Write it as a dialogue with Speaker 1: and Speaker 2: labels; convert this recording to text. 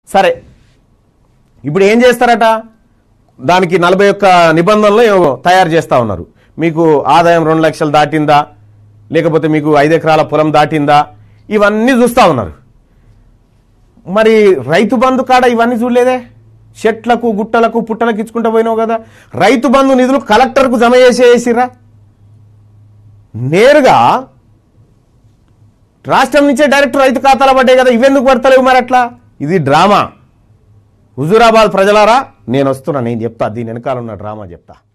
Speaker 1: సరే ఇప్పుడు ఏం చేస్తారట దానికి నలభై ఒక్క నిబంధనలు ఏవో తయారు చేస్తా ఉన్నారు మీకు ఆదాయం రెండు లక్షలు దాటిందా లేకపోతే మీకు ఐదు ఎకరాల పొలం దాటిందా ఇవన్నీ చూస్తా ఉన్నారు మరి రైతు బంధు కాడ ఇవన్నీ చూడలేదే చెట్లకు గుట్టలకు పుట్టలకు ఇచ్చుకుంటూ పోయినావు కదా రైతు బంధు నిధులు కలెక్టర్కు జమ చేసేసిరా నేరుగా రాష్ట్రం నుంచే డైరెక్ట్ రైతు ఖాతాలో పడ్డాయి కదా ఇవెందుకు పడతలేవు మరి అట్లా ఇది డ్రామా హుజూరాబాద్ ప్రజలారా నేను వస్తున్నా నేను చెప్తా దీని వెనకాల ఉన్న డ్రామా చెప్తా